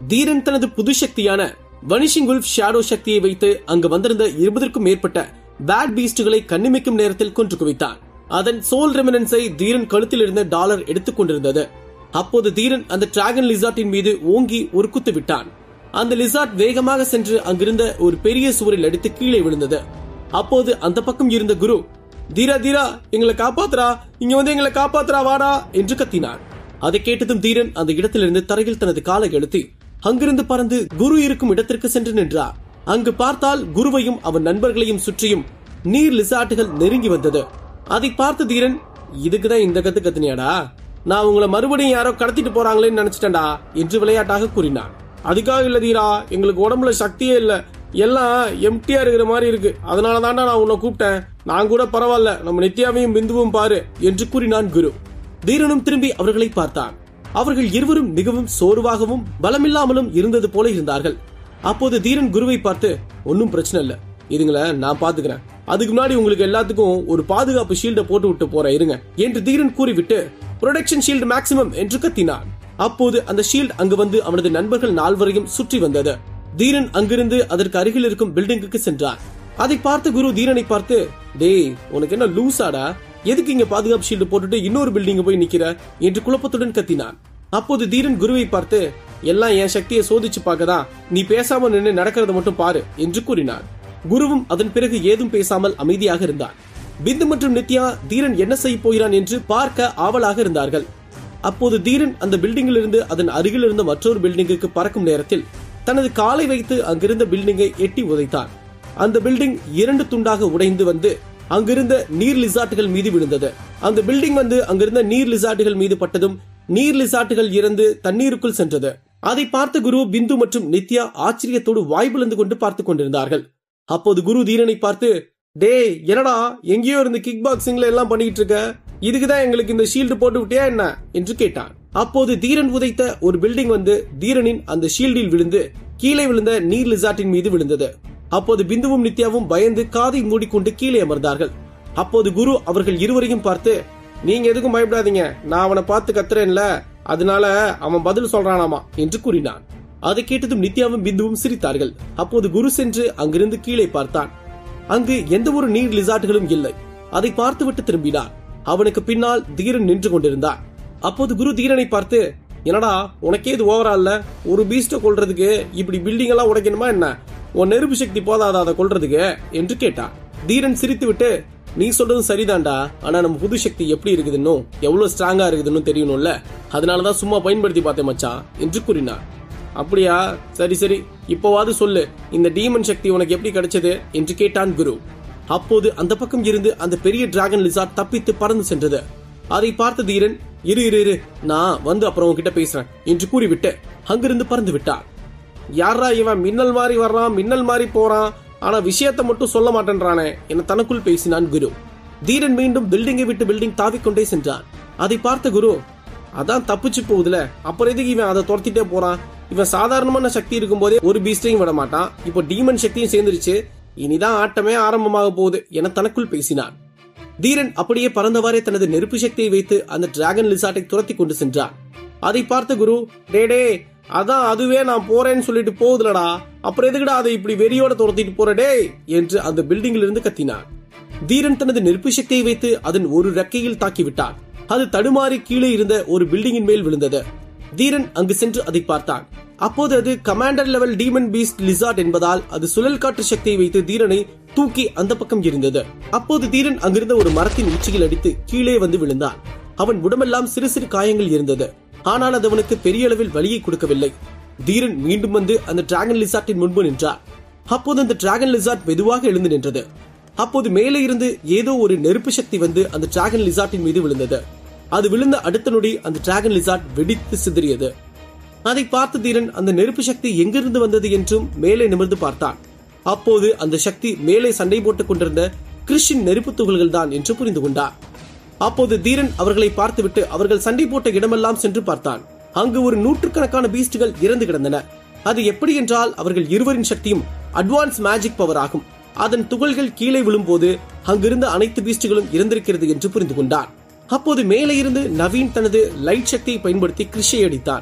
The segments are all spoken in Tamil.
தீரன் தனது புது சக்தியான வனிஷிங் உல்ஃப் ஷேடோ சக்தியை வைத்து அங்கு வந்திருந்த இருபதற்கும் மேற்பட்ட பேட் பீஸ்டுகளை கண்ணிமைக்கும் நேரத்தில் கொன்று குவித்தான் அதன் சோல் ரெமினன்ஸை தீரன் கழுத்தில் இருந்த டாலர் எடுத்துக் கொண்டிருந்தது அப்போது தீரன் அந்த டிராகன் லிசார்ட்டின் மீது ஓங்கி ஒரு குத்து விட்டான் அந்த லிசார்ட் வேகமாக சென்று அங்கிருந்த ஒரு பெரிய சுவரில் அடித்து கீழே விழுந்தது அப்போது அந்த பக்கம் இருந்த குரு தீரா தீரா எங்களை காப்பாத்துறா இங்க வந்து எங்களை காப்பாத்துறா வாடா என்று கத்தினார் அதை கேட்டதும் தீரன் அந்த இடத்திலிருந்து தரையில் தனது காலை எழுத்தி அங்கிருந்து பறந்து குரு இருக்கும் இடத்திற்கு சென்று நின்றார் அங்கு பார்த்தால் குருவையும் அவன் நண்பர்களையும் சுற்றியும் நீர் லிசாட்டுகள் நெருங்கி வந்தது அதை பார்த்த தீரன் இதுக்குதான் இந்த கத்து கத்துனியாடா நான் உங்களை மறுபடியும் யாரோ கடத்திட்டு போறாங்களேன்னு நினைச்சிட்டேன்டா என்று விளையாட்டாக கூறினான் அதுக்காக இல்ல தீரா எங்களுக்கு உடம்புல சக்தியே இல்ல எல்லாம் எம்டியா இருக்கிற மாதிரி இருக்கு அதனால தான்டா நான் உன்னை கூப்பிட்டேன் நான் கூட பரவாயில்ல நம்ம நித்யாவையும் பிந்துவும் பாரு என்று கூறினான் குரு தீரனும் திரும்பி அவர்களை பார்த்தான் அவர்கள் இருவரும் மிகவும் சோர்வாகவும் பலமில்லாமலும் இருந்தது போல இருந்தார்கள் அப்போது தீரன் குருவை பார்த்து ஒன்னும் பிரச்சனை இல்ல இதுங்கள நான் பாத்துக்கிறேன் அதுக்கு முன்னாடி உங்களுக்கு எல்லாத்துக்கும் ஒரு பாதுகாப்பு ஷீல்ட போட்டு விட்டு போறேன் இருங்க என்று தீரன் கூறிவிட்டு ப்ரொடெக்ஷன் ஷீல்டு மேக்ஸிமம் என்று கத்தினான் அப்போது அந்த ஷீல்ட் அங்கு வந்து அவனது நண்பர்கள் நால்வரையும் சுற்றி வந்தது தீரன் அங்கிருந்து அதற்கு அருகில் இருக்கும் பில்டிங்குக்கு சென்றார் அதை பார்த்த குரு தீரனை பார்த்து டேய் உனக்கு என்ன லூசாடா எதுக்கு இங்க பாதுகாப்பு ஷீல்டு போட்டுட்டு இன்னொரு பில்டிங் போய் நிக்கிற என்று குழப்பத்துடன் கத்தினான் அப்போது தீரன் குருவை பார்த்து எல்லாம் என் சக்தியை சோதிச்சு பார்க்கதான் நீ பேசாம நின்று நடக்கிறத மட்டும் பாரு என்று கூறினார் குருவும் அதன் பிறகு ஏதும் பேசாமல் அமைதியாக இருந்தார் பிந்து மற்றும் நித்யா தீரன் என்ன செய்ய போகிறான் என்று பார்க்க ஆவலாக இருந்தார்கள் அப்போது தீரன் அந்த பில்டிங்கில் இருந்து அதன் அருகில் இருந்த மற்றொரு பில்டிங்குக்கு பறக்கும் நேரத்தில் தனது காலை வைத்து அங்கிருந்த பில்டிங்கை எட்டி உதைத்தான் அந்த பில்டிங் இரண்டு துண்டாக உடைந்து வந்து அங்கிருந்த நீர் லிசாட்டுகள் மீது விழுந்தது அந்த பில்டிங் வந்து அங்கிருந்த நீர் லிசாட்டுகள் மீது பட்டதும் நீர் லிசாட்டுகள் இறந்து தண்ணீருக்குள் சென்றது அதை பார்த்த குரு பிந்து மற்றும் நித்யா ஆச்சரியத்தோடு வாய்பிழந்து கொண்டு பார்த்துக் கொண்டிருந்தார்கள் அப்போது குரு தீரனை பார்த்து டேய் என்னடா எங்கேயோ இருந்து கிக் பாக்ஸிங்ல எல்லாம் பண்ணிட்டு இருக்க இதுக்குதான் எங்களுக்கு இந்த ஷீல்டு போட்டு விட்டியா என்ன என்று கேட்டான் அப்போது தீரன் உதைத்த ஒரு பில்டிங் வந்து தீரனின் அந்த ஷீல்டில் விழுந்து கீழே விழுந்த நீர் லிசாட்டின் மீது விழுந்தது அப்போது பிந்துவும் நித்யாவும் பயந்து காதை மூடிக்கொண்டு கீழே அமர்ந்தார்கள் அப்போது குரு அவர்கள் இருவரையும் பார்த்து நீங்க எதுக்கும் பயப்படாதீங்க நான் அவனை பார்த்து கத்துறேன்ல அதனால அவன் பதில் சொல்றானாமா என்று கூறினான் அதை கேட்டதும் நித்யாவும் பிந்துவும் சிரித்தார்கள் அப்போது குரு சென்று அங்கிருந்து கீழே பார்த்தான் அங்கு எந்த ஒரு நீர் லிசார்ட்களும் இல்லை அதை பார்த்துவிட்டு திரும்பினான் அவனுக்கு பின்னால் தீரன் நின்று கொண்டிருந்தான் அப்போது குரு தீரனை பார்த்து என்னடா உனக்கே இது ஓவரா இல்ல ஒரு பீஸ்ட கொல்றதுக்கு இப்படி பில்டிங் எல்லாம் உடைக்கணுமா என்ன உன் நெருப்பு சக்தி போதாதா அதை கொல்றதுக்கு என்று கேட்டான் தீரன் சிரித்துவிட்டு நீ சொல்றதும் சரிதான்டா ஆனா நம்ம புது சக்தி எப்படி இருக்குதுன்னு எவ்வளவு ஸ்ட்ராங்கா இருக்குதுன்னு தெரியணும்ல அதனாலதான் சும்மா பயன்படுத்தி பார்த்தேன் மச்சான் என்று கூறினான் அப்படியா சரி சரி இப்போவாது சொல்லு இந்த டீமன் சக்தி உனக்கு எப்படி கிடைச்சது என்று கேட்டான் குரு அப்போது அந்த பக்கம் இருந்து அந்த பெரிய டிராகன் லிசார்ட் தப்பித்து பறந்து சென்றது அதை பார்த்த தீரன் இரு இரு இரு நான் வந்து அப்புறம் உன்கிட்ட பேசுறேன் என்று கூறிவிட்டு அங்கிருந்து பறந்து விட்டான் யாரா இவன் மின்னல் மாதிரி வர்றான் மின்னல் மாதிரி போறான் ஆனா விஷயத்தை மட்டும் சொல்ல மாட்டேன்றானே என தனக்குள் பேசினான் குரு தீரன் மீண்டும் பில்டிங்கை விட்டு பில்டிங் தாவிக்கொண்டே சென்றான் அதை பார்த்த குரு அதான் தப்பிச்சு போகுதுல அப்புறம் எதுக்கு இவன் அதை துரத்திட்டே போறான் இவன் சாதாரணமான சக்தி இருக்கும் போதே ஒரு பீஸ்டையும் விட மாட்டான் இப்போ டீமன் சக்தியும் சேர்ந்துருச்சு இனிதான் ஆட்டமே ஆரம்பமாக போகுது என தனக்குள் பேசினான் தீரன் அப்படியே பறந்தவாறே தனது நெருப்பு சக்தியை வைத்து அந்த டிராகன் லிசார்ட்டை துரத்தி கொண்டு சென்றான் அதை பார்த்த குரு டே டே அதான் அதுவே நான் போறேன்னு சொல்லிட்டு போகுதுலடா அப்புறம் எதுக்குடா அதை இப்படி வெறியோட துரத்திட்டு போற டேய் என்று அந்த பில்டிங்கில் இருந்து கத்தினான் தீரன் தனது நெருப்பு சக்தியை வைத்து அதன் ஒரு ரெக்கையில் தாக்கிவிட்டான் அது தடுமாறி கீழே இருந்த ஒரு பில்டிங்கின் மேல் விழுந்தது தீரன் அங்கு சென்று அதை பார்த்தான் அப்போது அது commander level demon beast lizard என்பதால் அது சுழல் காற்று சக்தியை வைத்து தீரனை தூக்கி அந்த பக்கம் இருந்தது அப்போது தீரன் அங்கிருந்த ஒரு மரத்தின் உச்சியில் அடித்து கீழே வந்து விழுந்தான் அவன் உடம்பெல்லாம் சிறு சிறு காயங்கள் இருந்தது ஆனால் அது அவனுக்கு பெரிய அளவில் வலியை கொடுக்கவில்லை தீரன் மீண்டும் வந்து அந்த டிராகன் லிசார்ட்டின் முன்பு நின்றார் அப்போது அந்த டிராகன் லிசார்ட் மெதுவாக எழுந்து நின்றது அப்போது மேலே இருந்து ஏதோ ஒரு நெருப்பு சக்தி வந்து அந்த டிராகன் லிசார்ட்டின் மீது விழுந்தது அது விழுந்த அடுத்த நொடி அந்த டிராகன் லிசார்ட் வெடித்து சிதறியது அதை பார்த்த தீரன் அந்த நெருப்பு சக்தி எங்கிருந்து வந்தது என்றும் மேலே நிமிர்ந்து பார்த்தான் அப்போது அந்த சக்தி மேலே சண்டை போட்டுக் கொண்டிருந்த கிறிஸ்டின் நெருப்பு துகள்கள் தான் என்று புரிந்து கொண்டார் அப்போது தீரன் அவர்களை பார்த்துவிட்டு அவர்கள் சண்டை போட்ட இடமெல்லாம் சென்று பார்த்தான் அங்கு ஒரு நூற்றுக்கணக்கான பீஸ்டுகள் இறந்து கிடந்தன அது எப்படி என்றால் அவர்கள் இருவரின் சக்தியும் அட்வான்ஸ் மேஜிக் பவர் ஆகும் அதன் துகள்கள் கீழே விழும்போது அங்கிருந்த அனைத்து பீஸ்டுகளும் இறந்திருக்கிறது என்று புரிந்து கொண்டான் அப்போது மேலே இருந்து நவீன் தனது லைட் சக்தியை பயன்படுத்தி கிறிஷை அடித்தான்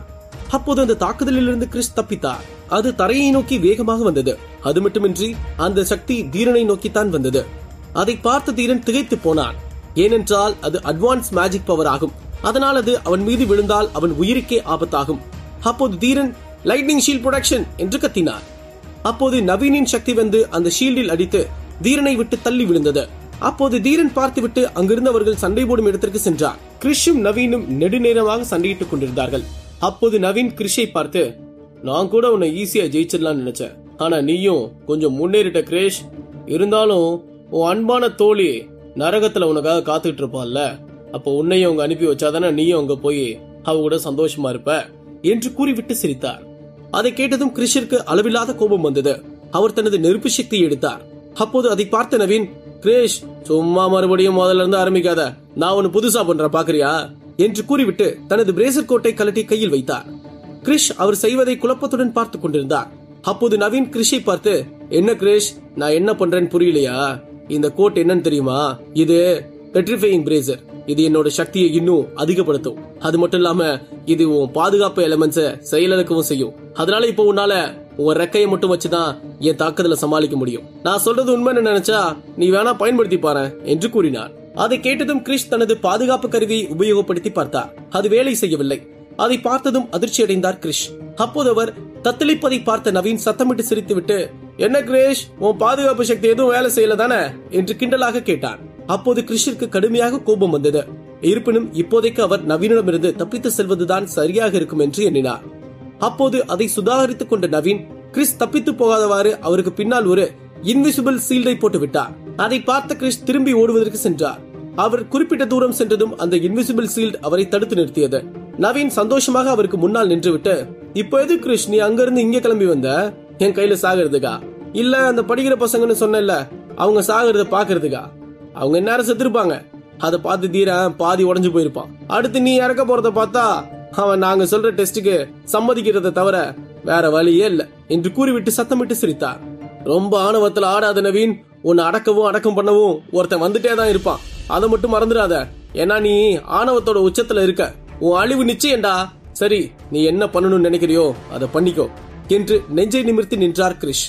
அப்போது அந்த தாக்குதலிலிருந்து கிறிஸ் தப்பித்தார் அது தரையை நோக்கி வேகமாக வந்தது அது மட்டுமின்றி அந்த சக்தி தீரனை நோக்கித்தான் வந்தது அதை பார்த்த தீரன் திகைத்து போனான் ஏனென்றால் அது அட்வான்ஸ் மேஜிக் பவர் ஆகும் அதனால் அது அவன் மீது விழுந்தால் அவன் உயிருக்கே ஆபத்தாகும் அப்போது தீரன் லைட்னிங் ஷீல்ட் ப்ரொடக்ஷன் என்று கத்தினார் அப்போது நவீனின் சக்தி வந்து அந்த ஷீல்டில் அடித்து தீரனை விட்டு தள்ளி விழுந்தது அப்போது தீரன் பார்த்துவிட்டு அங்கிருந்தவர்கள் சண்டை போடும் இடத்திற்கு சென்றார் கிறிஷும் நவீனும் நெடுநேரமாக சண்டையிட்டுக் கொண்டிருந்தார்கள் அப்போது நவீன் கிறிஷை பார்த்து நான் கூட உன்னை ஈஸியா ஜெயிச்சிடலாம்னு நினைச்சேன் ஆனா நீயும் கொஞ்சம் முன்னேறிட்ட கிரேஷ் இருந்தாலும் உன் அன்பான தோழி நரகத்துல உனக்காக காத்துட்டு இருப்பான்ல அப்போ உன்னையும் அவங்க அனுப்பி வச்சாதானே நீயும் அங்க போய் அவ கூட சந்தோஷமா இருப்ப என்று கூறிவிட்டு சிரித்தார் அதை கேட்டதும் கிறிஷிற்கு அளவில்லாத கோபம் வந்தது அவர் தனது நெருப்பு சக்தியை எடுத்தார் அப்போது அதை பார்த்த நவீன் கிரேஷ் சும்மா மறுபடியும் முதல்ல இருந்து ஆரம்பிக்காத நான் ஒன்னு புதுசா பண்றேன் பாக்குறியா என்று கூறிவிட்டு தனது பிரேசர் கோட்டை கலட்டி கையில் வைத்தார் கிரிஷ் அவர் செய்வதை குழப்பத்துடன் பார்த்துக் கொண்டிருந்தார் அப்போது நவீன் கிரிஷை பார்த்து என்ன கிரிஷ் நான் என்ன பண்றேன்னு புரியலையா இந்த கோட் என்னன்னு தெரியுமா இது பெட்ரிஃபையிங் பிரேசர் இது என்னோட சக்தியை இன்னும் அதிகப்படுத்தும் அது மட்டும் இல்லாம இது உன் பாதுகாப்பு எலமெண்ட்ஸ செயலிழக்கவும் செய்யும் அதனால இப்போ உன்னால உன் ரெக்கையை மட்டும் வச்சுதான் என் தாக்குதலை சமாளிக்க முடியும் நான் சொல்றது உண்மைன்னு நினைச்சா நீ வேணா பயன்படுத்தி பாரு என்று கூறினார் அதை கேட்டதும் கிரிஷ் தனது பாதுகாப்பு கருவியை உபயோகப்படுத்தி பார்த்தார் அது வேலை செய்யவில்லை அதை பார்த்ததும் அதிர்ச்சி அடைந்தார் கிரிஷ் அப்போது அவர் தத்தளிப்பதை பார்த்த நவீன் சத்தமிட்டு சிரித்துவிட்டு என்ன கிரேஷ் உன் பாதுகாப்பு சக்தி எதுவும் வேலை செய்யல தானே என்று கிண்டலாக கேட்டார் அப்போது கிறிஷிற்கு கடுமையாக கோபம் வந்தது இருப்பினும் இப்போதைக்கு அவர் நவீனிடமிருந்து தப்பித்து செல்வதுதான் சரியாக இருக்கும் என்று எண்ணினார் அப்போது அதை சுதாகரித்துக் கொண்ட நவீன் கிறிஸ் தப்பித்து போகாதவாறு அவருக்கு பின்னால் ஒரு இன்விசிபிள் சீல்டை போட்டு விட்டார் அதை பார்த்த கிறிஸ் திரும்பி ஓடுவதற்கு சென்றார் அவர் குறிப்பிட்ட தூரம் சென்றதும் அந்த இன்விசிபிள் சீல்ட் அவரை தடுத்து நிறுத்தியது நவீன் சந்தோஷமாக அவருக்கு முன்னால் நின்றுவிட்டு இப்போ எது கிறிஷ் நீ அங்கிருந்து இங்க கிளம்பி வந்த என் கையில சாகிறதுக்கா இல்ல அந்த படிக்கிற பசங்கன்னு சொன்னேன்ல அவங்க சாகிறத பாக்குறதுக்கா அவங்க நேரம் செத்துருப்பாங்க அதை பார்த்து தீரன் பாதி உடைஞ்சு போயிருப்பான் அடுத்து நீ இறக்க போறத பார்த்தா அவன் நாங்க சொல்ற டெஸ்டுக்கு சம்மதிக்கிறத தவிர வேற வழியே இல்ல என்று கூறிவிட்டு சத்தமிட்டு சிரித்தார் ரொம்ப ஆணவத்துல ஆடாத நவீன் உன்னை அடக்கவும் அடக்கம் பண்ணவும் ஒருத்தன் வந்துட்டே தான் இருப்பான் அதை மட்டும் மறந்துடாத ஏன்னா நீ ஆணவத்தோட உச்சத்துல இருக்க உன் அழிவு நிச்சயம்டா சரி நீ என்ன பண்ணணும்னு நினைக்கிறியோ அதை பண்ணிக்கோ என்று நெஞ்சை நிமிர்த்தி நின்றார் கிரிஷ்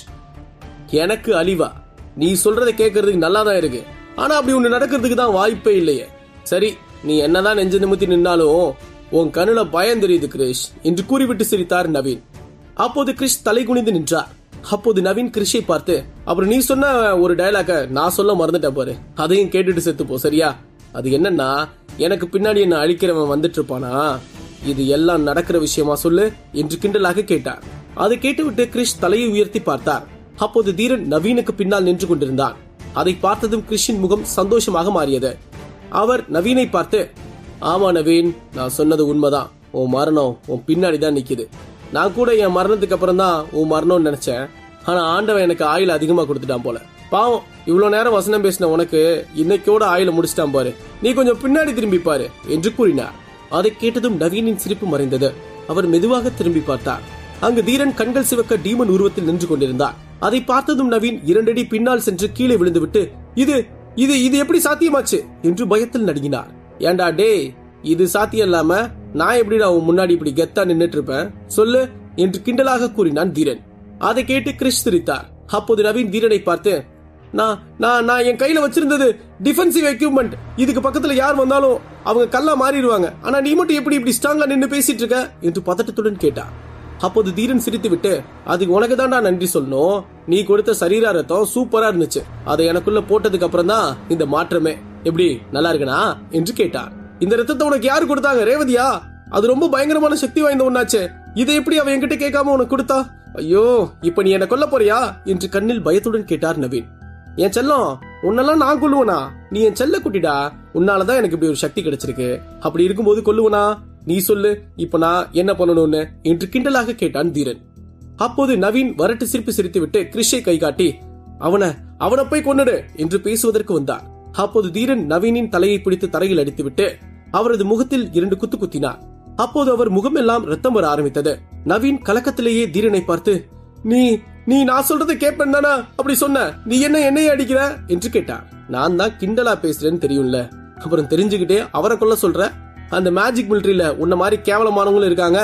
எனக்கு அழிவா நீ சொல்றதை கேட்கறதுக்கு நல்லா தான் இருக்கு ஆனா அப்படி ஒண்ணு நடக்கிறதுக்கு தான் வாய்ப்பே இல்லையே சரி நீ என்னதான் நெஞ்சு நிமித்தி நின்னாலும் உன் கண்ணுல பயம் தெரியுது கிரிஷ் என்று கூறிவிட்டு சிரித்தார் நவீன் அப்போது கிரிஷ் தலை குனிந்து நின்றார் அப்போது நவீன் கிரிஷை பார்த்து அப்புறம் நீ சொன்ன ஒரு டயலாக நான் சொல்ல மறந்துட்டேன் பாரு அதையும் கேட்டுட்டு செத்துப்போ சரியா அது என்னன்னா எனக்கு பின்னாடி என்ன அழிக்கிறவன் வந்துட்டு இருப்பானா இது எல்லாம் நடக்கிற விஷயமா சொல்லு என்று கிண்டலாக கேட்டார் அதை கேட்டுவிட்டு கிரிஷ் தலையை உயர்த்தி பார்த்தார் அப்போது தீரன் நவீனுக்கு பின்னால் நின்று கொண்டிருந்தான் அதை பார்த்ததும் கிறிஷின் முகம் சந்தோஷமாக மாறியது அவர் நவீனை பார்த்து ஆமா நவீன் நான் சொன்னது உண்மைதான் உன் மரணம் உன் பின்னாடி தான் நிக்குது நான் கூட என் மரணத்துக்கு அப்புறம் தான் உன் மரணம்னு நினைச்சேன் ஆனா ஆண்டவன் எனக்கு ஆயுள் அதிகமா கொடுத்துட்டான் போல பாவம் இவ்வளவு நேரம் வசனம் பேசின உனக்கு இன்னைக்கோட ஆயுள முடிச்சிட்டான் பாரு நீ கொஞ்சம் பின்னாடி திரும்பி பாரு என்று கூறினார் அதை கேட்டதும் நவீனின் சிரிப்பு மறைந்தது அவர் மெதுவாக திரும்பி பார்த்தார் அங்கு தீரன் கண்கள் சிவக்க டீமன் உருவத்தில் நின்று கொண்டிருந்தார் அதை பார்த்ததும் நவீன் இரண்டடி பின்னால் சென்று கீழே விழுந்துவிட்டு இது இது இது எப்படி சாத்தியமாச்சு என்று பயத்தில் நடுங்கினார் ஏண்டா டேய் இது சாத்தியம் இல்லாம நான் எப்படிடா உன் முன்னாடி இப்படி கெத்தா நின்னுட்டு இருப்பேன் சொல்லு என்று கிண்டலாக கூறினான் தீரன் அதை கேட்டு கிறிஷ் சிரித்தார் அப்போது நவீன் தீரனை பார்த்து நான் நான் நான் என் கையில வச்சிருந்தது டிஃபென்சிவ் எக்யூப்மெண்ட் இதுக்கு பக்கத்துல யார் வந்தாலும் அவங்க கல்லா மாறிடுவாங்க ஆனா நீ மட்டும் எப்படி இப்படி ஸ்ட்ராங்கா நின்னு பேசிட்டு இருக்க என்று பதட்டத்துடன் கேட்டார் அப்போது தீரன் சிரித்து விட்டு அதுக்கு உனக்கு தான்டா நன்றி சொல்லணும் நீ கொடுத்த சரீர ரத்தம் சூப்பரா இருந்துச்சு அதை எனக்குள்ள போட்டதுக்கு அப்புறம் தான் இந்த மாற்றமே எப்படி நல்லா இருக்கனா என்று கேட்டார் இந்த ரத்தத்தை உனக்கு யாரு கொடுத்தாங்க ரேவதியா அது ரொம்ப பயங்கரமான சக்தி வாய்ந்த ஒண்ணாச்சே இதை எப்படி அவ என்கிட்ட கேட்காம உனக்கு கொடுத்தா ஐயோ இப்ப நீ என்ன கொல்ல போறியா என்று கண்ணில் பயத்துடன் கேட்டார் நவீன் என் செல்லம் உன்னெல்லாம் நான் கொல்லுவனா நீ என் செல்ல குட்டிடா உன்னாலதான் எனக்கு இப்படி ஒரு சக்தி கிடைச்சிருக்கு அப்படி இருக்கும்போது கொல்லுவனா நீ சொல்லு இப்ப நான் என்ன பண்ணணும்னு என்று கிண்டலாக கேட்டான் தீரன் அப்போது நவீன் வரட்டு சிரிப்பு சிரித்துவிட்டு கிறிஷை கை காட்டி அவனை அவனை போய் கொன்னுடு என்று பேசுவதற்கு வந்தார் அப்போது தீரன் நவீனின் தலையை பிடித்து தரையில் அடித்துவிட்டு அவரது முகத்தில் இரண்டு குத்து குத்தினார் அப்போது அவர் முகமெல்லாம் ரத்தம் வர ஆரம்பித்தது நவீன் கலக்கத்திலேயே தீரனை பார்த்து நீ நீ நான் சொல்றதை கேட்பேன் தானா அப்படி சொன்ன நீ என்ன என்னைய அடிக்கிற என்று கேட்டார் நான் தான் கிண்டலா பேசுறேன்னு தெரியும்ல அப்புறம் தெரிஞ்சுக்கிட்டே அவரை கொல்ல சொல்ற அந்த மேஜிக் மிலிட்டரியில உன்ன மாதிரி கேவலமானவங்களும் இருக்காங்க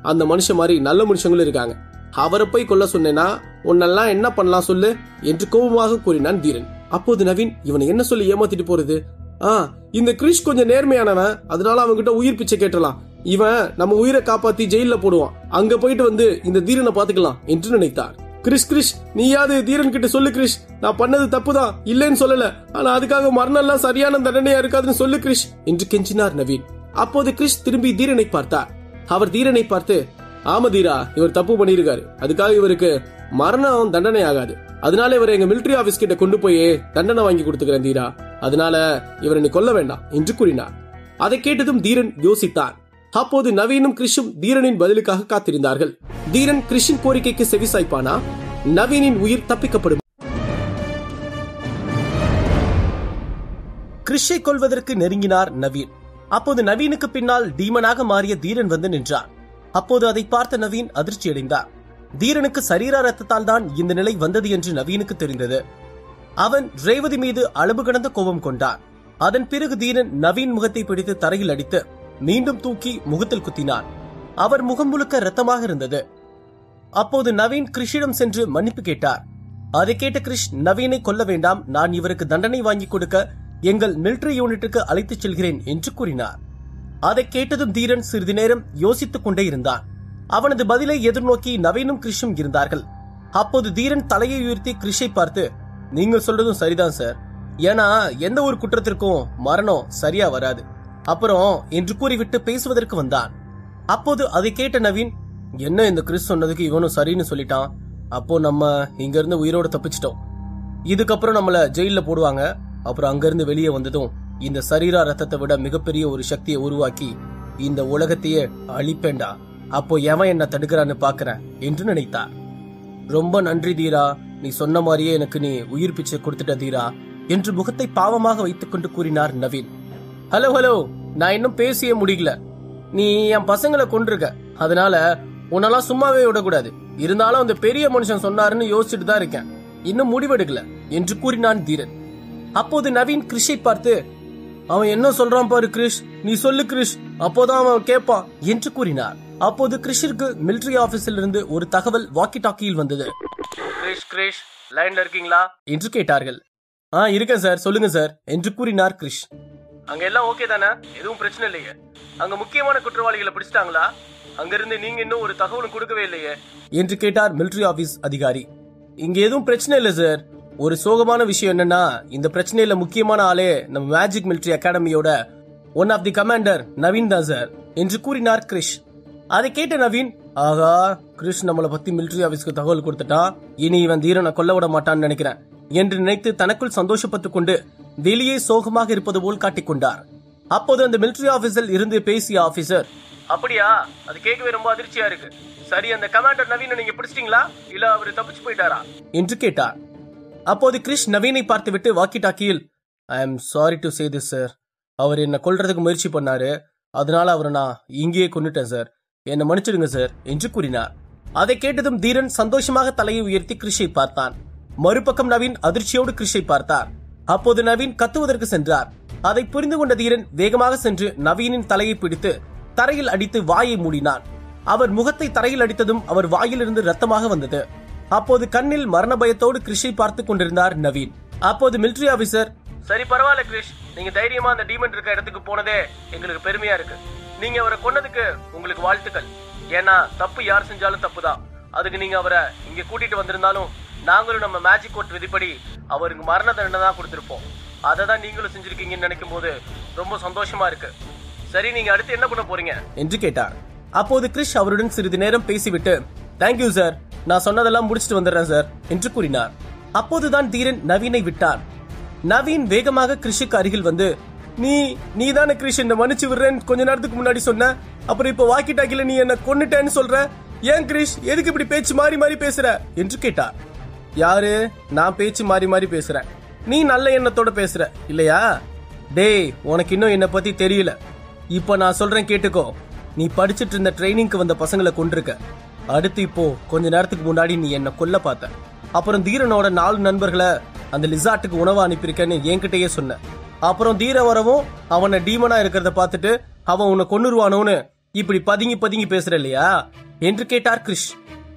அந்த மனுஷன் மாதிரி நல்ல மனுஷங்களும் இருக்காங்க அவரை போய் கொல்ல சொன்னேனா உன்னெல்லாம் என்ன பண்ணலாம் சொல்லு என்று கோபமாக கூறினான் தீரன் அப்போது நவீன் இவனை என்ன சொல்லி ஏமாத்திட்டு போறது ஆ இந்த கிரிஷ் கொஞ்சம் நேர்மையானவன் அதனால அவன்கிட்ட உயிர் பிச்சை கேட்டலாம் இவன் நம்ம உயிரை காப்பாத்தி ஜெயில போடுவான் அங்க போயிட்டு வந்து இந்த தீரனை பாத்துக்கலாம் என்று நினைத்தார் கிரிஷ் கிரிஷ் நீயாவது தீரன் கிட்ட சொல்லு கிரிஷ் நான் பண்ணது தப்புதான் இல்லைன்னு சொல்லல ஆனா அதுக்காக மரணம் எல்லாம் சரியான தண்டனையா இருக்காதுன்னு சொல்லு கிரிஷ் என்று கெஞ்சினார் நவீன் அப்போது கிரிஷ் திரும்பி தீரனை பார்த்தார் அவர் தீரனை பார்த்து ஆமா தீரா இவர் தப்பு பண்ணியிருக்காரு அதுக்காக இவருக்கு மரணம் தண்டனை ஆகாது அதனால இவரை எங்க மிலிட்டரி ஆபீஸ் கிட்ட கொண்டு போய் தண்டனை வாங்கி கொடுத்துக்கிறேன் தீரா அதனால இவரை நீ கொல்ல வேண்டாம் என்று கூறினார் அதை கேட்டதும் தீரன் யோசித்தான் அப்போது நவீனும் கிறிஷும் தீரனின் பதிலுக்காக காத்திருந்தார்கள் தீரன் கிறிஷின் கோரிக்கைக்கு செவிசாய்ப்பானா நவீனின் உயிர் தப்பிக்கப்படும் கிறிஷை கொல்வதற்கு நெருங்கினார் நவீன் அப்போது நவீனுக்கு பின்னால் டீமனாக மாறிய தீரன் வந்து நின்றார் அப்போது அதை பார்த்த நவீன் அதிர்ச்சியடைந்தார் தீரனுக்கு சரீர ரத்தத்தால் தான் இந்த நிலை வந்தது என்று நவீனுக்கு தெரிந்தது அவன் ரேவதி மீது அளவு கடந்த கோபம் கொண்டான் அதன் பிறகு தீரன் நவீன் முகத்தை பிடித்து தரையில் அடித்து மீண்டும் தூக்கி முகத்தில் குத்தினான் அவர் முகம் முழுக்க ரத்தமாக இருந்தது அப்போது நவீன் கிறிஷிடம் சென்று மன்னிப்பு கேட்டார் அதை கேட்ட கிறிஷ் நவீனை கொல்ல வேண்டாம் நான் இவருக்கு தண்டனை வாங்கி கொடுக்க எங்கள் மிலிட்டரி யூனிட்டுக்கு அழைத்துச் செல்கிறேன் என்று கூறினார் அதை கேட்டதும் தீரன் சிறிது நேரம் யோசித்துக் கொண்டே இருந்தான் அவனது பதிலை எதிர்நோக்கி நவீனும் கிறிஷும் இருந்தார்கள் அப்போது தீரன் தலையை உயர்த்தி கிறிஷை பார்த்து நீங்க சொல்றதும் சரிதான் சார் ஏன்னா எந்த ஒரு குற்றத்திற்கும் மரணம் சரியா வராது அப்புறம் என்று கூறிவிட்டு பேசுவதற்கு வந்தான் அப்போது அதை கேட்ட நவீன் என்ன இந்த கிறிஸ் சொன்னதுக்கு இவனும் சரின்னு சொல்லிட்டான் அப்போ நம்ம இங்க இருந்து உயிரோட தப்பிச்சிட்டோம் இதுக்கப்புறம் நம்மள ஜெயில போடுவாங்க அப்புறம் அங்கிருந்து வெளியே வந்ததும் இந்த சரீரா ரத்தத்தை விட மிகப்பெரிய ஒரு சக்தியை உருவாக்கி இந்த உலகத்தையே அழிப்பேண்டா அப்போ எவன் என்ன தடுக்கிறான்னு பாக்குறேன் என்று நினைத்தார் ரொம்ப நன்றி தீரா நீ சொன்ன மாதிரியே எனக்கு நீ உயிர் பிச்சை கொடுத்துட்ட தீரா என்று முகத்தை பாவமாக வைத்துக் கொண்டு கூறினார் நவீன் ஹலோ ஹலோ நான் இன்னும் பேசியே முடியல நீ என் பசங்களை கொண்டிருக்க அதனால உன்னெல்லாம் சும்மாவே விடக்கூடாது இருந்தாலும் அந்த பெரிய மனுஷன் சொன்னாருன்னு யோசிச்சுட்டு தான் இருக்கேன் இன்னும் முடிவெடுக்கல என்று கூறினான் தீரன் அப்போது நவீன் கிறிஷை பார்த்து அவன் என்ன சொல்றான் பாரு கிரிஷ் நீ சொல்லு கிரிஷ் அப்போதான் அவன் கேட்பான் என்று கூறினார் அப்போது கிரிஷிற்கு மிலிட்டரி ஆபீஸில் இருந்து ஒரு தகவல் வாக்கி டாக்கியில் வந்தது கிரிஷ் கிரிஷ் லைன்ல இருக்கீங்களா என்று கேட்டார்கள் ஆ இருக்கேன் சார் சொல்லுங்க சார் என்று கூறினார் கிரிஷ் அங்க எல்லாம் ஓகே தானே எதுவும் பிரச்சனை இல்லையே அங்க முக்கியமான குற்றவாளிகளை பிடிச்சிட்டாங்களா அங்கிருந்து நீங்க இன்னும் ஒரு தகவலும் கொடுக்கவே இல்லையே என்று கேட்டார் மிலிட்டரி ஆபீஸ் அதிகாரி இங்க எதுவும் பிரச்சனை இல்ல சார் ஒரு சோகமான விஷயம் என்னன்னா இந்த பிரச்சனையில முக்கியமான ஆளே நம்ம மேஜிக் மிலிட்டரி அகாடமியோட one of the commander Naveen தான் சார் என்று கூறினார் கிரிஷ் அதை கேட்ட நவீன் ஆகா கிரிஷ் நம்மளை பத்தி மிலிட்டரி ஆபீஸ்க்கு தகவல் கொடுத்துட்டான் இனி இவன் தீரனை கொல்ல விட மாட்டான்னு நினைக்கிறேன் என்று நினைத்து தனக்குள் சந்தோஷப்பட்டுக் கொண்டு வெளியே சோகமாக இருப்பது போல் காட்டிக்கொண்டார் அப்போது அந்த மிலிட்டரி ஆபீஸில் இருந்து பேசிய ஆபீசர் அப்படியா அது கேட்கவே ரொம்ப அதிர்ச்சியா இருக்கு சரி அந்த கமாண்டர் நவீனை நீங்க பிடிச்சிட்டீங்களா இல்ல அவரு தப்பிச்சு போயிட்டாரா என்று கேட்டார் அப்போது கிரிஷ் நவீனை பார்த்துவிட்டு வாக்கி டாக்கியில் I am sorry to say this sir அவர் என்ன கொல்றதுக்கு முயற்சி பண்ணாரு அதனால அவரை நான் இங்கேயே கொன்னுட்டேன் சார் என்னை மன்னிச்சிடுங்க சார் என்று கூறினார் அதை கேட்டதும் தீரன் சந்தோஷமாக தலையை உயர்த்தி கிரிஷை பார்த்தான் மறுபக்கம் நவீன் அதிர்ச்சியோடு கிரிஷை பார்த்தார் அப்போது நவீன் கத்துவதற்கு சென்றார் அதை புரிந்து கொண்ட தீரன் வேகமாக சென்று நவீனின் தலையை பிடித்து தரையில் அடித்து வாயை மூடினான் அவர் முகத்தை தரையில் அடித்ததும் அவர் வாயிலிருந்து ரத்தமாக வந்தது அப்போது கண்ணில் மரண பயத்தோடு கிரிஷை பார்த்து கொண்டிருந்தார் நவீன் அப்போது மிலிட்டரி ஆபீசர் சரி பரவாயில்ல கிரிஷ் நீங்க தைரியமா அந்த டீமன் இருக்க இடத்துக்கு போனதே எங்களுக்கு பெருமையா இருக்கு நீங்க அவரை கொன்னதுக்கு உங்களுக்கு வாழ்த்துக்கள் ஏன்னா தப்பு யார் செஞ்சாலும் தப்பு தான் அதுக்கு நீங்க அவரை இங்க கூட்டிட்டு வந்திருந்தாலும் நாங்களும் நம்ம மேஜிக் கோட் விதிப்படி அவருக்கு மரண தண்டனை தான் கொடுத்திருப்போம் அதை தான் நீங்களும் செஞ்சிருக்கீங்கன்னு நினைக்கும் போது ரொம்ப சந்தோஷமா இருக்கு சரி நீங்க அடுத்து என்ன பண்ண போறீங்க என்று கேட்டார் அப்போது கிரிஷ் அவருடன் சிறிது நேரம் பேசிவிட்டு தேங்க்யூ சார் நான் சொன்னதெல்லாம் முடிச்சிட்டு வந்துடுறேன் சார் என்று கூறினார் அப்போதுதான் தீரன் நவீனை விட்டான் நவீன் வேகமாக கிரிஷுக்கு அருகில் வந்து நீ நீ தானே கிரிஷ் என்ன மன்னிச்சு விடுறேன்னு கொஞ்ச நேரத்துக்கு முன்னாடி சொன்ன அப்புறம் இப்ப வாக்கி டாக்கில நீ என்ன கொன்னுட்டேன்னு சொல்ற ஏன் கிரிஷ் எதுக்கு இப்படி பேச்சு மாறி மாறி பேசுற என்று கேட்டார் யாரு நான் பேச்சு மாறி மாறி பேசுறேன் நீ நல்ல எண்ணத்தோட பேசுற இல்லையா டேய் உனக்கு இன்னும் என்ன பத்தி தெரியல இப்ப நான் சொல்றேன் கேட்டுக்கோ நீ படிச்சிட்டு இருந்த ட்ரைனிங்க்கு வந்த பசங்களை கொண்டிருக்க அடுத்து இப்போ கொஞ்ச நேரத்துக்கு முன்னாடி நீ என்ன கொல்ல பார்த்த அப்புறம் தீரனோட நாலு நண்பர்களை அந்த லிசார்ட்டுக்கு உணவு அனுப்பியிருக்கேன்னு என்கிட்டயே சொன்ன அப்புறம் தீர வரவும் அவனை டீமனா இருக்கிறத பார்த்துட்டு அவன் உன்னை கொன்னுருவானோன்னு இப்படி பதுங்கி பதுங்கி பேசுற இல்லையா என்று கேட்டார் கிரிஷ்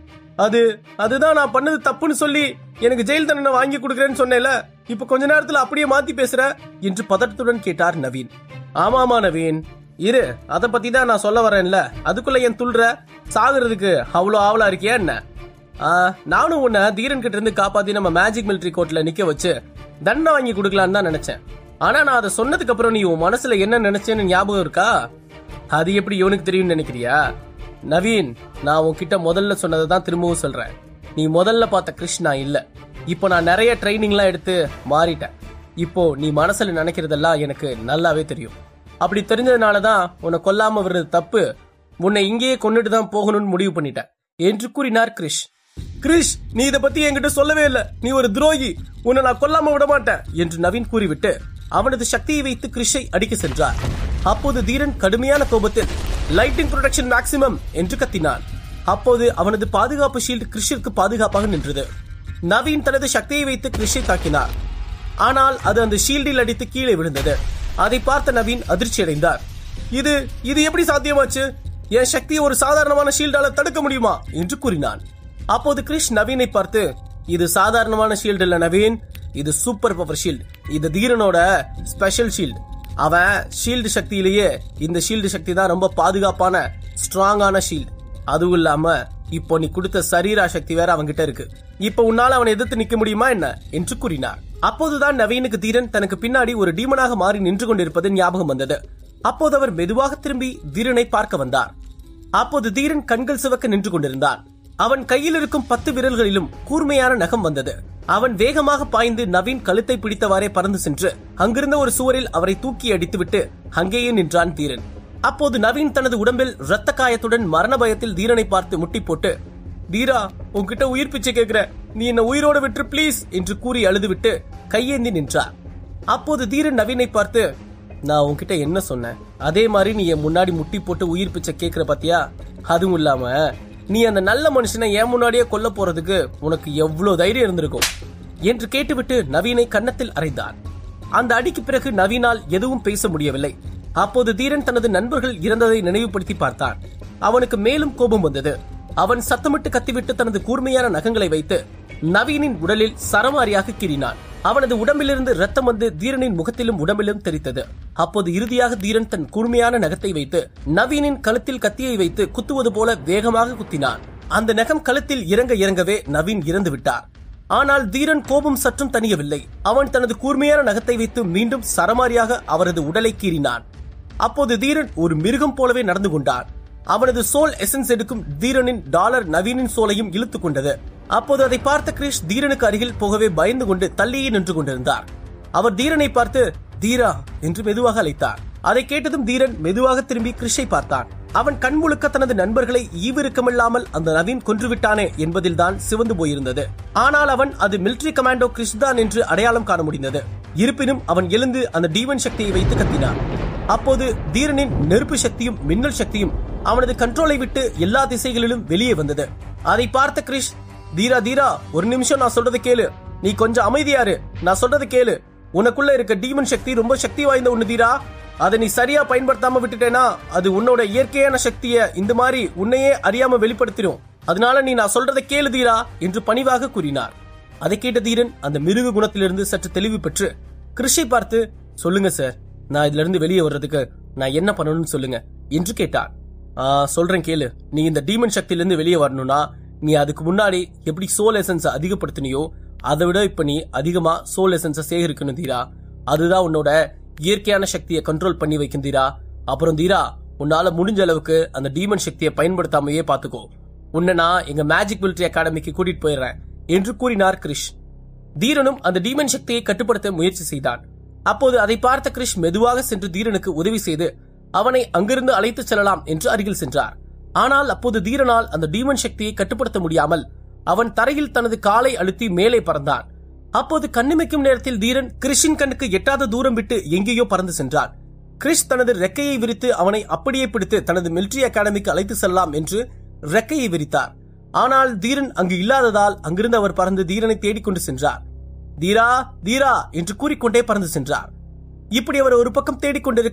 அது அதுதான் நான் பண்ணது தப்புன்னு சொல்லி எனக்கு ஜெயில் தண்டனை வாங்கி கொடுக்குறேன்னு சொன்னேல இப்ப கொஞ்ச நேரத்துல அப்படியே மாத்தி பேசுற என்று பதட்டத்துடன் கேட்டார் நவீன் ஆமாமா நவீன் இரு அத பத்தி தான் நான் சொல்ல வரேன்ல அதுக்குள்ள என் துள்ற சாகுறதுக்கு அவ்வளோ ஆவலா இருக்கியா என்ன ஆ, நானும் உன்னை தீரன் கிட்ட இருந்து காப்பாத்தி நம்ம மேஜிக் மிலிட்டரி கோர்ட்ல நிக்க வச்சு தண்டனை வாங்கி கொடுக்கலான்னு தான் நினைச்சேன் ஆனா நான் அதை சொன்னதுக்கு அப்புறம் நீ உன் மனசுல என்ன நினைச்சேன்னு ஞாபகம் இருக்கா அது எப்படி இவனுக்கு தெரியும்னு நினைக்கிறியா நவீன் நான் உன்கிட்ட முதல்ல சொன்னதை தான் திரும்பவும் சொல்றேன் நீ முதல்ல பார்த்த கிருஷ்ணா இல்ல இப்போ நான் நிறைய ட்ரைனிங்லாம் எடுத்து மாறிட்டேன் இப்போ நீ மனசுல நினைக்கிறதெல்லாம் எனக்கு நல்லாவே தெரியும் அப்படி தெரிஞ்சதுனால தான் உன்னை கொல்லாம விடுறது தப்பு உன்னை இங்கேயே கொண்டுட்டு தான் போகணும்னு முடிவு பண்ணிட்டேன் என்று கூறினார் கிரிஷ் கிரிஷ் நீ இத பத்தி என்கிட்ட சொல்லவே இல்ல நீ ஒரு துரோகி உன்னை நான் கொல்லாம விட மாட்டேன் என்று நவீன் கூறிவிட்டு அவனது சக்தியை வைத்து கிரிஷை அடிக்க சென்றார் அப்போது தீரன் கடுமையான கோபத்தில் லைட்டிங் ப்ரொடெக்ஷன் மேக்ஸிமம் என்று கத்தினான் அப்போது அவனது பாதுகாப்பு ஷீல்டு கிரிஷிற்கு பாதுகாப்பாக நின்றது நவீன் தனது சக்தியை வைத்து கிரிஷை தாக்கினார் ஆனால் அது அந்த ஷீல்டில் அடித்து கீழே விழுந்தது அதை பார்த்த நவீன் அதிர்ச்சி அடைந்தார் இது இது எப்படி சாத்தியமாச்சு என் சக்தியை ஒரு சாதாரணமான ஷீல்டால தடுக்க முடியுமா என்று கூறினான் அப்போது கிரிஷ் நவீனை பார்த்து இது சாதாரணமான ஷீல்டு இல்ல நவீன் இது சூப்பர் பவர் ஷீல்டு இது தீரனோட ஸ்பெஷல் ஷீல்டு அவன் ஷீல்டு சக்தியிலேயே இந்த ஷீல்டு சக்தி தான் ரொம்ப பாதுகாப்பான ஸ்ட்ராங்கான ஷீல்டு அதுவும் இல்லாம இப்போ நீ கொடுத்த சரீரா சக்தி வேற அவன்கிட்ட இருக்கு இப்போ உன்னால அவனை எதிர்த்து நிக்க முடியுமா என்ன என்று கூறினார் அப்போதுதான் நவீனுக்கு தீரன் தனக்கு பின்னாடி ஒரு டீமனாக மாறி நின்று கொண்டிருப்பது ஞாபகம் வந்தது அப்போது அவர் மெதுவாக திரும்பி தீரனை பார்க்க வந்தார் அப்போது தீரன் கண்கள் சிவக்க நின்று கொண்டிருந்தான் அவன் கையில் இருக்கும் பத்து விரல்களிலும் கூர்மையான நகம் வந்தது அவன் வேகமாக பாய்ந்து நவீன் கழுத்தை பிடித்தவாறே பறந்து சென்று அங்கிருந்த ஒரு சுவரில் அவரை தூக்கி அடித்துவிட்டு அங்கேயே நின்றான் தீரன் அப்போது நவீன் தனது உடம்பில் இரத்த காயத்துடன் மரண பயத்தில் தீரனை பார்த்து முட்டி போட்டு தீரா உன்கிட்ட உயிர் பிச்சை கேக்குற நீ என்ன உயிரோட விட்டு ப்ளீஸ் என்று கூறி அழுதுவிட்டு கையேந்தி நின்றார் அப்போது தீரன் நவீனை பார்த்து நான் உன்கிட்ட என்ன சொன்னேன் அதே மாதிரி நீ என் முன்னாடி முட்டி போட்டு உயிர் பிச்சை கேக்குற பாத்தியா அதுவும் இல்லாம நீ அந்த நல்ல மனுஷனை என் முன்னாடியே கொல்ல போறதுக்கு உனக்கு எவ்வளவு தைரியம் இருந்திருக்கும் என்று கேட்டுவிட்டு நவீனை கன்னத்தில் அறைந்தான் அந்த அடிக்கு பிறகு நவீனால் எதுவும் பேச முடியவில்லை அப்போது தீரன் தனது நண்பர்கள் இறந்ததை நினைவுபடுத்தி பார்த்தான் அவனுக்கு மேலும் கோபம் வந்தது அவன் சத்தமிட்டு கத்திவிட்டு தனது கூர்மையான நகங்களை வைத்து நவீனின் உடலில் சரமாரியாக கீறினான் அவனது உடம்பிலிருந்து ரத்தம் வந்து தீரனின் முகத்திலும் உடம்பிலும் தெரித்தது அப்போது இறுதியாக தீரன் தன் கூர்மையான நகத்தை வைத்து நவீனின் கழுத்தில் கத்தியை வைத்து குத்துவது போல வேகமாக குத்தினான் அந்த நகம் கழுத்தில் இறங்க இறங்கவே நவீன் இறந்து விட்டார் ஆனால் தீரன் கோபம் சற்றும் தணியவில்லை அவன் தனது கூர்மையான நகத்தை வைத்து மீண்டும் சரமாரியாக அவரது உடலை கீறினான் அப்போது தீரன் ஒரு மிருகம் போலவே நடந்து கொண்டான் அவனது சோல் எசன்ஸ் எடுக்கும் தீரனின் டாலர் நவீனின் சோலையும் இழுத்துக் கொண்டது அப்போது அதை பார்த்த கிரிஷ் தீரனுக்கு அருகில் போகவே பயந்து கொண்டு தள்ளியே நின்று கொண்டிருந்தார் அவர் தீரனை பார்த்து தீரா என்று மெதுவாக அழைத்தார் அதை கேட்டதும் தீரன் மெதுவாக திரும்பி கிரிஷை பார்த்தான் அவன் கண் முழுக்க தனது நண்பர்களை ஈவிருக்கமில்லாமல் அந்த நவீன் கொன்றுவிட்டானே என்பதில்தான் சிவந்து போயிருந்தது ஆனால் அவன் அது மிலிட்டரி கமாண்டோ கிரிஷ் தான் என்று அடையாளம் காண முடிந்தது இருப்பினும் அவன் எழுந்து அந்த டீவன் சக்தியை வைத்து கத்தினான் அப்போது தீரனின் நெருப்பு சக்தியும் மின்னல் சக்தியும் அவனது கண்ட்ரோலை விட்டு எல்லா திசைகளிலும் வெளியே வந்தது அதை பார்த்த கிரிஷ் தீரா தீரா ஒரு நிமிஷம் நான் சொல்றதை கேளு நீ கொஞ்சம் அமைதியாரு நான் சொல்றதை கேளு உனக்குள்ள இருக்க டீமன் சக்தி ரொம்ப சக்தி வாய்ந்த ஒண்ணு தீரா அதை நீ சரியா பயன்படுத்தாம விட்டுட்டேனா அது உன்னோட இயற்கையான சக்திய இந்த மாதிரி உன்னையே அறியாம வெளிப்படுத்திடும் அதனால நீ நான் சொல்றதை கேளு தீரா என்று பணிவாக கூறினார் அதை கேட்ட தீரன் அந்த மிருக குணத்திலிருந்து சற்று தெளிவு பெற்று கிருஷை பார்த்து சொல்லுங்க சார் நான் இதுல இருந்து வெளியே வர்றதுக்கு நான் என்ன பண்ணணும்னு சொல்லுங்க என்று கேட்டார் "ஆ, சொல்றேன் கேளு நீ இந்த டீமன் சக்தியிலிருந்து வெளியே வரணும்னா நீ அதுக்கு முன்னாடி எப்படி சோல் எசன்ஸை அதிகப்படுத்தினியோ அதை விட இப்ப நீ அதிகமா சோல் எசன்ஸை சேகரிக்கணும் தீரா அதுதான் உன்னோட இயற்கையான சக்தியை கண்ட்ரோல் பண்ணி வைக்கும் தீரா அப்புறம் தீரா உன்னால முடிஞ்ச அளவுக்கு அந்த டீமன் சக்தியை பயன்படுத்தாமையே பாத்துக்கோ உன்னை நான் எங்க மேஜிக் மிலிட்டரி அகாடமிக்கு கூட்டிட்டு போயிடுறேன் என்று கூறினார் கிரிஷ் தீரனும் அந்த டீமன் சக்தியை கட்டுப்படுத்த முயற்சி செய்தான் அப்போது அதை பார்த்த கிரிஷ் மெதுவாக சென்று தீரனுக்கு உதவி செய்து அவனை அங்கிருந்து அழைத்துச் செல்லலாம் என்று அருகில் சென்றார் ஆனால் அப்போது தீரனால் அந்த டீமன் சக்தியை கட்டுப்படுத்த முடியாமல் அவன் தரையில் தனது காலை அழுத்தி மேலே பறந்தான் அப்போது கண்ணிமைக்கும் நேரத்தில் தீரன் கிரிஷின் கண்ணுக்கு எட்டாத தூரம் விட்டு எங்கேயோ பறந்து சென்றான் கிரிஷ் தனது ரெக்கையை விரித்து அவனை அப்படியே பிடித்து தனது மிலிட்டரி அகாடமிக்கு அழைத்து செல்லலாம் என்று ரெக்கையை விரித்தார் ஆனால் தீரன் அங்கு இல்லாததால் அங்கிருந்து அவர் பறந்து தீரனை தேடிக்கொண்டு சென்றார் தீரா தீரா என்று கூறிக்கொண்டே பறந்து சென்றார் இப்படி அவர் ஒரு பக்கம் தேடிக்கொண்டிருக்க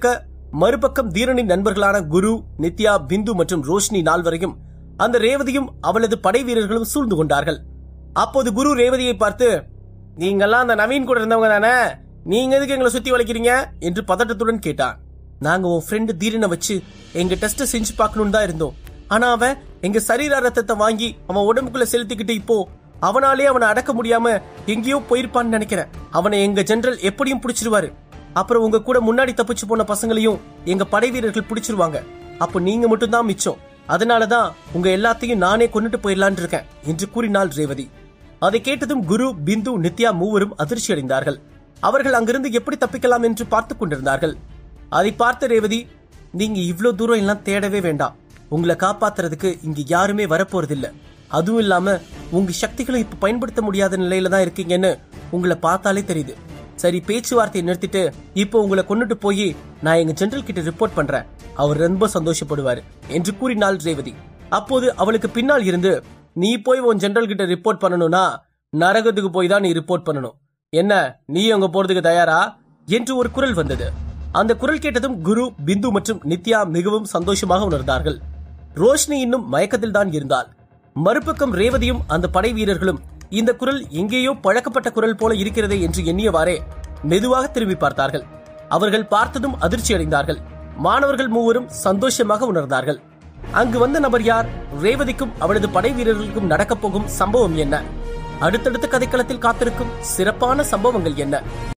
மறுபக்கம் தீரனின் நண்பர்களான குரு நித்யா பிந்து மற்றும் ரோஷினி நால்வரையும் அந்த ரேவதியும் அவளது படை வீரர்களும் சூழ்ந்து கொண்டார்கள் அப்போது குரு ரேவதியை பார்த்து நீங்கெல்லாம் அந்த நவீன் கூட இருந்தவங்க தானே நீங்க எதுக்கு எங்களை சுத்தி வளைக்கிறீங்க என்று பதட்டத்துடன் கேட்டான் நாங்க உன் ஃப்ரெண்டு தீரனை வச்சு எங்க டெஸ்ட் செஞ்சு பார்க்கணும்னு தான் இருந்தோம் ஆனா அவன் எங்க சரீர ரத்தத்தை வாங்கி அவன் உடம்புக்குள்ள செலுத்திக்கிட்டு இப்போ அவனாலே அவனை அடக்க முடியாம எங்கேயோ போயிருப்பான்னு நினைக்கிறேன் அவனை எங்க ஜெனரல் எப்படியும் பிடிச்சிருவாரு அப்புறம் உங்க கூட முன்னாடி தப்பிச்சு போன பசங்களையும் எங்க படை வீரர்கள் பிடிச்சிருவாங்க அப்போ நீங்க மட்டும்தான் மிச்சம் அதனாலதான் உங்க எல்லாத்தையும் நானே கொண்டுட்டு போயிடலான் இருக்கேன் என்று கூறினாள் ரேவதி அதை கேட்டதும் குரு பிந்து நித்யா மூவரும் அதிர்ச்சி அடைந்தார்கள் அவர்கள் அங்கிருந்து எப்படி தப்பிக்கலாம் என்று பார்த்துக் கொண்டிருந்தார்கள் அதை பார்த்த ரேவதி நீங்க இவ்ளோ தூரம் எல்லாம் தேடவே வேண்டாம் உங்களை காப்பாத்துறதுக்கு இங்க யாருமே வரப்போறதில்ல அதுவும் இல்லாம உங்க சக்திகளை இப்ப பயன்படுத்த முடியாத நிலையில தான் இருக்கீங்கன்னு உங்களை பார்த்தாலே தெரியுது சரி பேச்சுவார்த்தையை நிறுத்திட்டு இப்போ உங்களை கொண்டுட்டு போய் நான் எங்க ஜெனரல் கிட்ட ரிப்போர்ட் பண்றேன் அவர் ரொம்ப சந்தோஷப்படுவாரு என்று கூறினாள் ரேவதி அப்போது அவளுக்கு பின்னால் இருந்து நீ போய் உன் ஜெனரல் கிட்ட ரிப்போர்ட் பண்ணணும்னா நரகத்துக்கு போய் தான் நீ ரிப்போர்ட் பண்ணணும் என்ன நீ அங்க போறதுக்கு தயாரா என்று ஒரு குரல் வந்தது அந்த குரல் கேட்டதும் குரு பிந்து மற்றும் நித்யா மிகவும் சந்தோஷமாக உணர்ந்தார்கள் ரோஷினி இன்னும் மயக்கத்தில் தான் இருந்தாள் மறுபக்கம் ரேவதியும் அந்த படை வீரர்களும் இந்த குரல் எங்கேயோ பழக்கப்பட்ட குரல் போல இருக்கிறதே என்று எண்ணியவாறே மெதுவாக திரும்பி பார்த்தார்கள் அவர்கள் பார்த்ததும் அதிர்ச்சி அடைந்தார்கள் மாணவர்கள் மூவரும் சந்தோஷமாக உணர்ந்தார்கள் அங்கு வந்த நபர் யார் ரேவதிக்கும் அவளது படை வீரர்களுக்கும் நடக்கப் போகும் சம்பவம் என்ன அடுத்தடுத்த கதைக்களத்தில் காத்திருக்கும் சிறப்பான சம்பவங்கள் என்ன